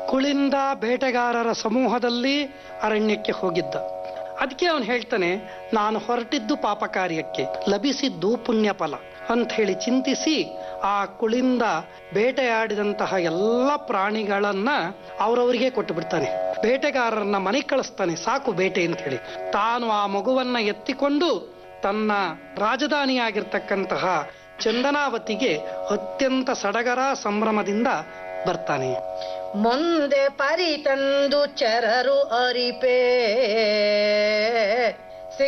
ಕುಳಿಂದ ಬೇಟೆಗಾರರ ಸಮೂಹದಲ್ಲಿ ಅರಣ್ಯಕ್ಕೆ ಹೋಗಿದ್ದ ಅದಕ್ಕೆ ಅವನು ಹೇಳ್ತಾನೆ ನಾನು ಹೊರಟಿದ್ದು ಪಾಪ ಕಾರ್ಯಕ್ಕೆ ಲಭಿಸಿದ್ದು ಪುಣ್ಯ ಫಲ ಅಂತ ಹೇಳಿ ಚಿಂತಿಸಿ ಆ ಕುಳಿಂದ ಬೇಟೆಯಾಡಿದಂತಹ ಎಲ್ಲ ಪ್ರಾಣಿಗಳನ್ನ ಅವರವರಿಗೆ ಕೊಟ್ಟು ಬಿಡ್ತಾನೆ ಬೇಟೆಗಾರರನ್ನ ಮನೆಗೆ ಕಳಿಸ್ತಾನೆ ಸಾಕು ಬೇಟೆ ಅಂತ ಹೇಳಿ ತಾನು ಆ ಮಗುವನ್ನ ಎತ್ತಿಕೊಂಡು ತನ್ನ ರಾಜಧಾನಿಯಾಗಿರ್ತಕ್ಕಂತಹ ಚಂದನಾವತಿಗೆ ಅತ್ಯಂತ ಸಡಗರ ಸಂಭ್ರಮದಿಂದ ಬರ್ತಾನೆ ಮುಂದೆ ಪರಿತಂದು ಚರರು ಅರಿಪೇ